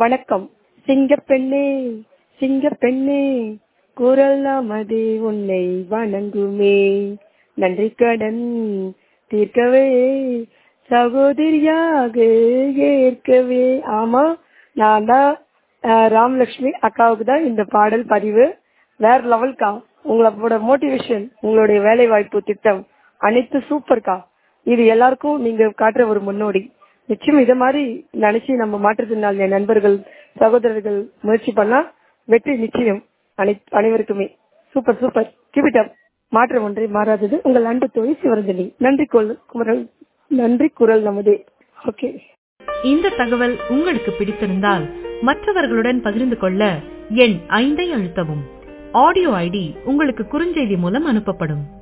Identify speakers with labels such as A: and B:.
A: வணக்கம் சிங்கப்பெண்ணே சிங்கப்பெண்ணே குரல் நமது உன்னை வணங்குமே நன்றி கடன் தீர்க்கவே சகோதரியாக ஏற்கவே ஆமா நான் தான் அஹ், ராமலட்சுமி அக்காவுக்கு தான் இந்த பாடல் பதிவு வேற லெவல்கா உங்களோட மோட்டிவேஷன் உங்களுடைய வேலை வாய்ப்பு திட்டம் அனைத்து சூப்பர்க்கா இது எல்லாருக்கும் நீங்க காட்டுற ஒரு முன்னோடி நிச்சயம் இத மாதிரி நினைச்சு நம்ம மாற்றுத்திறனாளி நண்பர்கள் சகோதரர்கள் முயற்சி பண்ணா வெற்றி நிச்சயம் அனை- அனைவருக்குமே சூப்பர் சூப்பர் கீப் அப் மாற்றம் ஒன்றே மாறாதது உங்கள் அன்பு தோழி சிவரஞ்சனி நன்றி குரல் குரல் நன்றி குரல் நமதே ஓகே
B: இந்த தகவல் உங்களுக்கு பிடித்திருந்தால் மற்றவர்களுடன் பகிர்ந்து கொள்ள எண் ஐந்தை அழுத்தவும் ஆடியோ ஐடி உங்களுக்கு குறுஞ்செய்தி மூலம் அனுப்பப்படும்